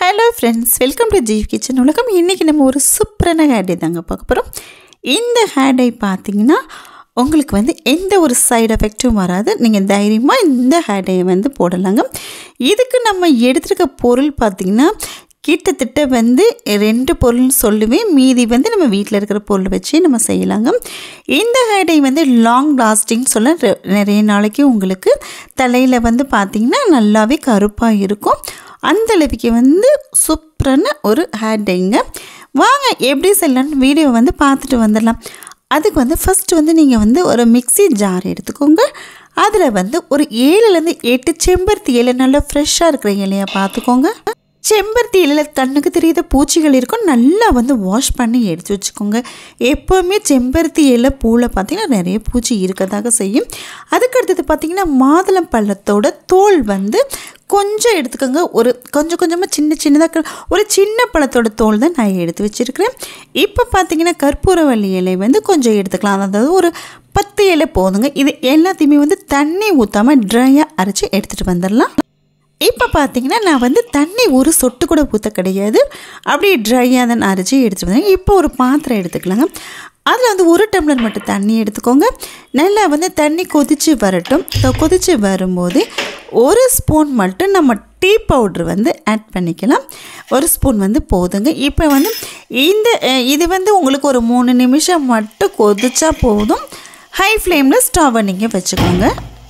hello friends welcome to Jeev Kitchen உலகம் இன்றைக்கி நம்ம ஒரு சூப்பரான ஹேர் டே தாங்க பார்க்க போகிறோம் இந்த ஹேர் டே பார்த்தீங்கன்னா உங்களுக்கு வந்து எந்த ஒரு சைடு எஃபெக்ட்டும் வராது நீங்கள் தைரியமாக இந்த ஹேர் டேயை வந்து போடலாங்க இதுக்கு நம்ம எடுத்துருக்க பொருள் பார்த்திங்கன்னா கிட்டத்தட்ட வந்து ரெண்டு பொருள்னு சொல்லுவேன் மீதி வந்து நம்ம வீட்டில் இருக்கிற பொருள் வச்சு நம்ம செய்யலாங்க இந்த ஹேர் டை வந்து லாங் லாஸ்டிங் சொல்ல ரெ- நிறைய நாளைக்கு உங்களுக்கு தலையில் வந்து பார்த்திங்கன்னா நல்லாவே கருப்பாக இருக்கும் அந்த அளவுக்கு வந்து சூப்பரான ஒரு ஹேர் டைங்க வாங்க எப்படி செய்யலாம்னு வீடியோ வந்து பார்த்துட்டு வந்துடலாம் அதுக்கு வந்து ஃபஸ்ட்டு வந்து நீங்கள் வந்து ஒரு மிக்ஸி ஜார் எடுத்துக்கோங்க அதில் வந்து ஒரு ஏழுலேருந்து எட்டு செம்பருத்தி இலை நல்லா ஃப்ரெஷ்ஷாக இருக்கிற இலையை பார்த்துக்கோங்க செம்பருத்தி இலையில் கண்ணுக்கு தெரியாத பூச்சிகள் இருக்கும் நல்லா வந்து வாஷ் பண்ணி எடுத்து வச்சுக்கோங்க எப்போவுமே செம்பருத்தி இலை பூவில் பார்த்தீங்கன்னா நிறைய பூச்சி இருக்கதாக செய்யும் அதுக்கு அடுத்தது பார்த்தீங்கன்னா மாதுளம் பழத்தோட தோல் வந்து கொஞ்சம் எடுத்துக்கோங்க ஒரு கொஞ்சம் கொஞ்சமாக சின்ன சின்னதாக ஒரு சின்ன பழத்தோட தோல் தான் நான் எடுத்து வச்சுருக்கிறேன் இப்போ பார்த்தீங்கன்னா கற்பூரவள்ளி இலை வந்து கொஞ்சம் எடுத்துக்கலாம் அதாவது ஒரு பத்து இலை போதுங்க இது எல்லாத்தையுமே வந்து தண்ணி ஊற்றாமல் ட்ரையாக அரைச்சி எடுத்துகிட்டு வந்துடலாம் இப்போ பார்த்தீங்கன்னா நான் வந்து தண்ணி ஒரு சொட்டு கூட ஊற்ற கிடையாது அப்படியே ட்ரையாக தான் அரைச்சி எடுத்துட்டு வந்தேன் இப்போ ஒரு பாத்திரம் எடுத்துக்கலாங்க அதில் வந்து ஒரு டம்ளர் மட்டும் தண்ணி எடுத்துக்கோங்க நல்லா வந்து தண்ணி கொதித்து வரட்டும் ஸோ கொதித்து வரும்போது ஒரு ஸ்பூன் மட்டும் நம்ம டீ பவுட்ரு வந்து ஆட் பண்ணிக்கலாம் ஒரு ஸ்பூன் வந்து போதுங்க இப்போ வந்து இந்த அஹ், இது வந்து உங்களுக்கு ஒரு மூணு நிமிஷம் மட்டும் கொதிச்சா போதும் ஹை ஃப்ளேமில் ஸ்டவ்வை நீங்கள் வச்சுக்கோங்க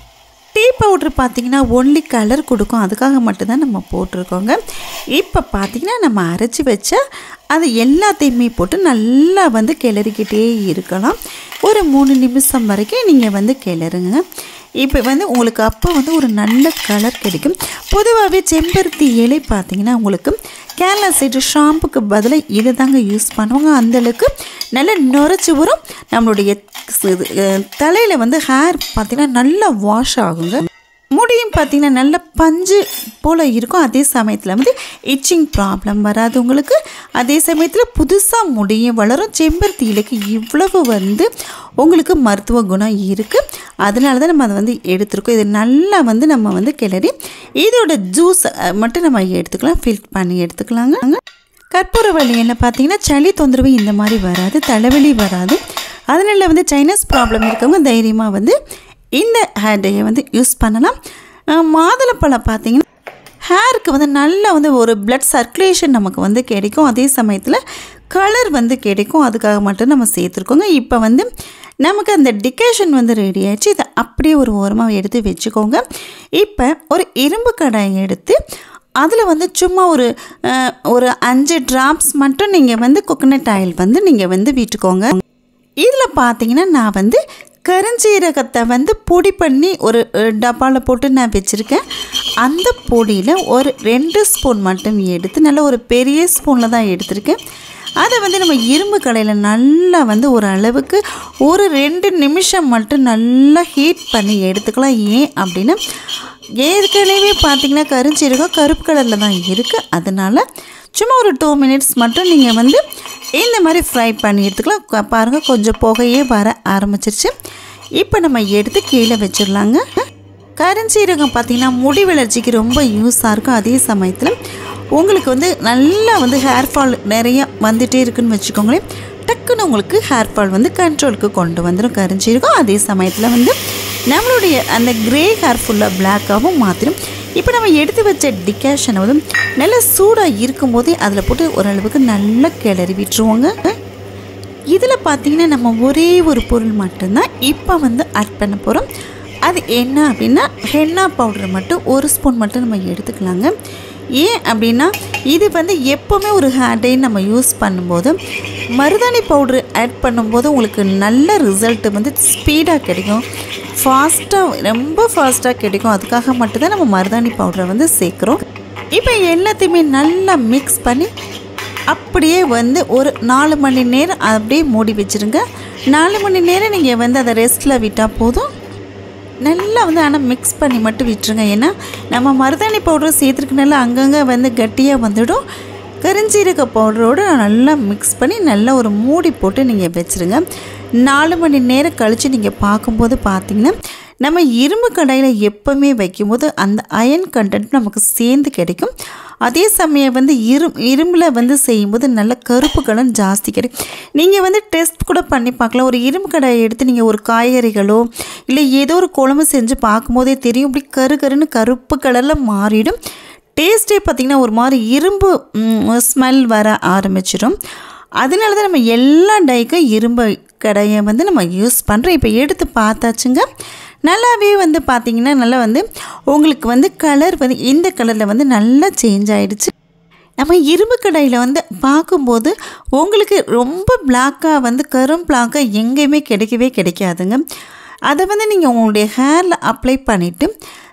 டீ பவுட்ரு பார்த்தீங்கன்னா ஒன்லி கலர் கொடுக்கும் அதுக்காக மட்டும்தான் நம்ம போட்டிருக்கோங்க இப்போ பார்த்தீங்கன்னா நம்ம அரைச்சி வச்ச அது எல்லாத்தையுமே போட்டு நல்லா வந்து கிளறிக்கிட்டே இருக்கலாம் ஒரு மூணு நிமிஷம் வரைக்கும் நீங்கள் வந்து கிளறுங்க இப்போ வந்து உங்களுக்கு அப்போ வந்து ஒரு நல்ல கலர் கிடைக்கும் பொதுவாகவே செம்பருத்தி இலை பார்த்தீங்கன்னா உங்களுக்கு கேரளா சைடு ஷாம்புக்கு பதிலாக இதை தாங்க யூஸ் பண்ணுவாங்க அந்தளவுக்கு நல்லா நுரைச்சி வரும் நம்மளுடைய தலையில் வந்து ஹேர் பார்த்தீங்கன்னா நல்லா வாஷ் ஆகுங்க முடியும் பார்த்தீங்கன்னா நல்ல பஞ்சு போல் இருக்கும் அதே சமயத்தில் வந்து இச்சிங் ப்ராப்ளம் வராது உங்களுக்கு அதே சமயத்தில் புதுசாக முடியும் வளரும் செம்பருத்தி இலைக்கு இவ்வளவு வந்து உங்களுக்கு மருத்துவ குணம் இருக்குது அதனால தான் நம்ம அதை வந்து எடுத்துருக்கோம் இது நல்லா வந்து நம்ம வந்து கிளறி இதோட ஜூஸ் மட்டும் நம்ம எடுத்துக்கலாம் ஃபில் பண்ணி எடுத்துக்கலாங்க கற்பூரவள்ளி எண்ணெய் பார்த்தீங்கன்னா சளி தொந்தரவு இந்த மாதிரி வராது தலைவலி வராது அதனால வந்து சைனஸ் ப்ராப்ளம் இருக்கவங்க தைரியமாக வந்து இந்த ஹேர் டையை வந்து யூஸ் பண்ணலாம் அஹ் மாதுளப்பழம் பார்த்தீங்கன்னா ஹேருக்கு வந்து நல்லா வந்து ஒரு blood சர்க்குலேஷன் நமக்கு வந்து கிடைக்கும் அதே சமயத்தில் கலர் வந்து கிடைக்கும் அதுக்காக மட்டும் நம்ம சேர்த்துருக்கோங்க இப்போ வந்து நமக்கு அந்த டிகேஷன் வந்து ரெடி ஆயிடுச்சு இதை அப்படியே ஒரு ஓரமாக எடுத்து வச்சுக்கோங்க இப்போ ஒரு இரும்பு கடாயை எடுத்து அதில் வந்து சும்மா ஒரு அஹ், ஒரு அஞ்சு ட்ராப்ஸ் மட்டும் நீங்கள் வந்து கோகனட் ஆயில் வந்து நீங்கள் வந்து விட்டுக்கோங்க இதில் பார்த்தீங்கன்னா நான் வந்து கருஞ்சீரகத்தை வந்து பொடி பண்ணி ஒரு டப்பாவில் போட்டு நான் வச்சுருக்கேன் அந்த பொடியில் ஒரு ரெண்டு ஸ்பூன் மட்டும் எடுத்து நல்ல ஒரு பெரிய ஸ்பூனில் தான் எடுத்திருக்கேன் அதை வந்து நம்ம இரும்பு கடையில் நல்லா வந்து ஒரு அளவுக்கு ஒரு ரெண்டு நிமிஷம் மட்டும் நல்லா ஹீட் பண்ணி எடுத்துக்கலாம் ஏன் அப்படின்னா ஏற்கனவே பார்த்தீங்கன்னா கருஞ்சீரகம் கருப்பு கலரில் தான் இருக்குது அதனால் சும்மா ஒரு டூ மினிட்ஸ் மட்டும் நீங்கள் வந்து இந்த மாதிரி ஃப்ரை பண்ணி எடுத்துக்கலாம் க- பாருங்கள் கொஞ்சம் புகையே வர ஆரம்பிச்சிருச்சு இப்போ நம்ம எடுத்து கீழே வச்சிடலாங்க கருஞ்சீரகம் பார்த்தீங்கன்னா முடி வளர்ச்சிக்கு ரொம்ப யூஸாக இருக்கும் அதே சமயத்தில் உங்களுக்கு வந்து நல்லா வந்து ஹேர் ஃபால் நிறைய வந்துட்டே இருக்குன்னு வச்சுக்கோங்களேன் டக்குன்னு உங்களுக்கு ஹேர் ஃபால் வந்து கண்ட்ரோலுக்கு கொண்டு வந்துடும் கருஞ்சீரகம் அதே சமயத்தில் வந்து நம்மளுடைய அந்த கிரே ஹேர் ஃபுல்லாக பிளாக்காகவும் மாற்றிடும் இப்போ நம்ம எடுத்து வச்ச டிகாஷனை வந்து நல்லா சூடாக இருக்கும்போதே அதில் போட்டு ஓரளவுக்கு நல்லா கிளறி விட்டுருவோங்க இதில் பார்த்தீங்கன்னா நம்ம ஒரே ஒரு பொருள் மட்டும்தான் இப்போ வந்து ஆட் பண்ண போகிறோம் அது என்ன அப்படின்னா ஹென்னா பவுடர் மட்டும் ஒரு ஸ்பூன் மட்டும் நம்ம எடுத்துக்கலாங்க ஏன் அப்படின்னா இது வந்து எப்போவுமே ஒரு ஹேர் டை நம்ம யூஸ் பண்ணும்போது மருதாணி பவுட்ரு ஆட் பண்ணும்போது உங்களுக்கு நல்ல ரிசல்ட் வந்து ஸ்பீடாக கிடைக்கும் ஃபாஸ்ட்டாக ரொம்ப ஃபாஸ்ட்டாக கிடைக்கும் அதுக்காக மட்டும்தான் நம்ம மருதாணி பவுடரை வந்து சேர்க்குறோம் இப்போ எல்லாத்தையுமே நல்லா மிக்ஸ் பண்ணி அப்படியே வந்து ஒரு நாலு மணி நேரம் அப்படியே மூடி வச்சுருங்க நாலு மணி நேரம் நீங்கள் வந்து அதை ரெஸ்ட்டில் விட்டால் போதும் நல்லா வந்து ஆனால் மிக்ஸ் பண்ணி மட்டும் விட்டுருங்க ஏன்னா நம்ம மருதாணி பவுடர் சேர்த்துருக்கனால அங்கங்கே வந்து கட்டியாக வந்துடும் கருஞ்சீரக பவுடரோடு நல்லா மிக்ஸ் பண்ணி நல்லா ஒரு மூடி போட்டு நீங்கள் வச்சுருங்க நாலு மணி நேரம் கழித்து நீங்கள் பார்க்கும்போது பார்த்தீங்கன்னா நம்ம இரும்பு கடாயில் எப்போவுமே வைக்கும்போது அந்த அயன் கண்டென்ட் நமக்கு சேர்ந்து கிடைக்கும் அதே சமயம் வந்து இரு இரும்பில் வந்து செய்யும்போது நல்ல கருப்பு கலர் ஜாஸ்தி கிடைக்கும் நீங்கள் வந்து டெஸ்ட் கூட பண்ணி பார்க்கலாம் ஒரு இரும்பு கடாயை எடுத்து நீங்கள் ஒரு காய்கறிகளோ இல்லை ஏதோ ஒரு குழம்பு செஞ்சு பார்க்கும்போதே தெரியும் இப்படி கரு கருன்னு கருப்பு கலரில் மாறிடும் டேஸ்ட்டே பார்த்திங்கன்னா ஒரு மாதிரி இரும்பு ஸ்மெல் வர ஆரம்பிச்சிடும் அதனால தான் நம்ம எல்லா டைக்கும் இரும்பு கடையை வந்து நம்ம யூஸ் பண்ணுறோம் இப்போ எடுத்து பார்த்தாச்சுங்க நல்லாவே வந்து பார்த்திங்கன்னா நல்லா வந்து உங்களுக்கு வந்து கலர் வந்து இந்த கலரில் வந்து நல்லா சேஞ்ச் ஆகிடுச்சு நம்ம இரும்பு கடையில் வந்து பார்க்கும்போது உங்களுக்கு ரொம்ப பிளாக்காக வந்து கரும் பிளாக்காக எங்கேயுமே கிடைக்கவே கிடைக்காதுங்க அதை வந்து நீங்கள் உங்களுடைய ஹேரில் அப்ளை பண்ணிவிட்டு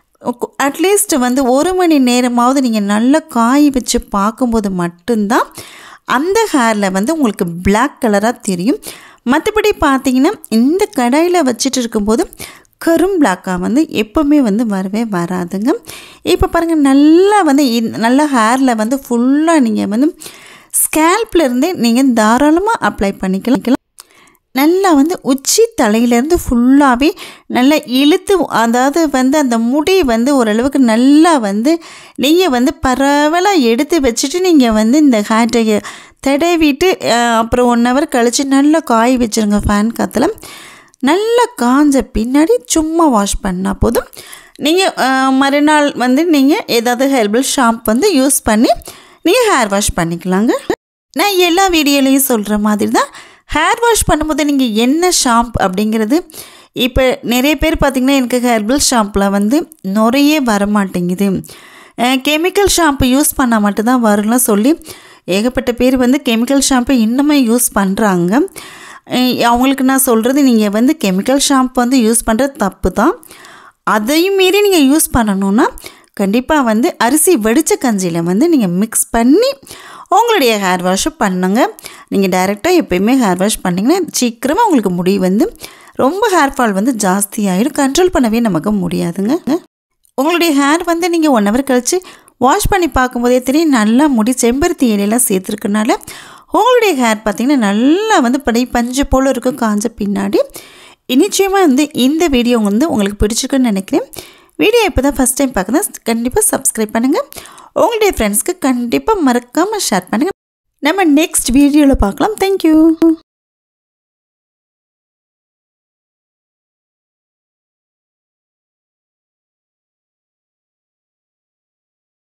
அட்லீஸ்ட் வந்து ஒரு மணி நேரமாவது நீங்கள் நல்லா காய வச்சு பார்க்கும்போது மட்டும்தான் அந்த ஹேரில் வந்து உங்களுக்கு பிளாக் கலராக தெரியும் மற்றபடி பார்த்தீங்கன்னா இந்த கடாயில் வச்சுட்டு இருக்கும்போது கரும் பிளாக்காக வந்து எப்போவுமே வந்து வரவே வராதுங்க இப்போ பாருங்கள் நல்லா வந்து இந்த- நல்ல ஹேரில் வந்து ஃபுல்லாக நீங்கள் வந்து ஸ்கேல்ப்ல இருந்தே நீங்கள் தாராளமாக அப்ளை பண்ணிக்கலாம் நல்லா வந்து உச்சி தலையிலேருந்து ஃபுல்லாகவே நல்லா இழுத்து அதாவது வந்து அந்த முடி வந்து ஓரளவுக்கு நல்லா வந்து நீங்கள் வந்து பரவலாக எடுத்து வச்சுட்டு நீங்கள் வந்து இந்த ஹேட்டை தடவிட்டு அஹ், அப்புறம் ஒன் ஹவர் கழித்து நல்லா காய வச்சுருங்க ஃபேன் காற்றுல நல்லா காஞ்ச பின்னாடி சும்மா வாஷ் பண்ணால் போதும் நீங்கள் மறுநாள் வந்து நீங்கள் ஏதாவது ஹெர்பல் ஷாம்பு வந்து யூஸ் பண்ணி நீங்கள் ஹேர் வாஷ் பண்ணிக்கலாங்க நான் எல்லா வீடியோலையும் சொல்கிற மாதிரி தான் ஹேர் வாஷ் பண்ணும்போது நீங்கள் என்ன ஷாம்பு அப்படிங்கிறது இப்போ நிறைய பேர் பார்த்திங்கன்னா எனக்கு ஹெர்பல் ஷாம்பில் வந்து நுரையே வர மாட்டேங்குது கெமிக்கல் ஷாம்பு யூஸ் பண்ணால் மட்டும்தான் வரும்லாம் சொல்லி ஏகப்பட்ட பேர் வந்து கெமிக்கல் ஷாம்பு இன்னுமே யூஸ் பண்ணுறாங்க அவங்களுக்கு நான் சொல்கிறது நீங்கள் வந்து கெமிக்கல் ஷாம்பு வந்து யூஸ் பண்ணுறது தப்பு தான் அதையும் மீறி நீங்கள் யூஸ் பண்ணணுன்னா கண்டிப்பாக வந்து அரிசி வெடித்த கஞ்சியில் வந்து நீங்கள் மிக்ஸ் பண்ணி உங்களுடைய ஹேர் வாஷை பண்ணுங்க நீங்கள் டைரெக்டாக எப்பயுமே ஹேர் வாஷ் பண்ணிங்கன்னா சீக்கிரமாக உங்களுக்கு முடி வந்து ரொம்ப ஹேர் ஃபால் வந்து ஜாஸ்தி ஆகிடும் கண்ட்ரோல் பண்ணவே நமக்கு முடியாதுங்க உங்களுடைய ஹேர் வந்து நீங்கள் ஒன் ஹவர் கழித்து வாஷ் பண்ணி பார்க்கும்போதே தெரியும் நல்லா முடி செம்பருத்தி இலையெல்லாம் சேர்த்துருக்கனால உங்களுடைய ஹேர் பார்த்திங்கன்னா நல்லா வந்து படை பஞ்சு போல் இருக்கும் காஞ்ச பின்னாடி நிச்சயமாக வந்து இந்த வீடியோ வந்து உங்களுக்கு பிடிச்சிருக்குன்னு நினைக்கிறேன் வீடியோ இப்போ தான் ஃபஸ்ட் டைம் பார்க்குறேன் கண்டிப்பாக சப்ஸ்கிரைப் பண்ணுங்கள் உங்களுடைய ஃப்ரெண்ட்ஸ்க்கு கண்டிப்பாக மறக்காமல் ஷேர் பண்ணுங்கள் நம்ம நெக்ஸ்ட் வீடியோவில் பார்க்கலாம் தேங்க்யூ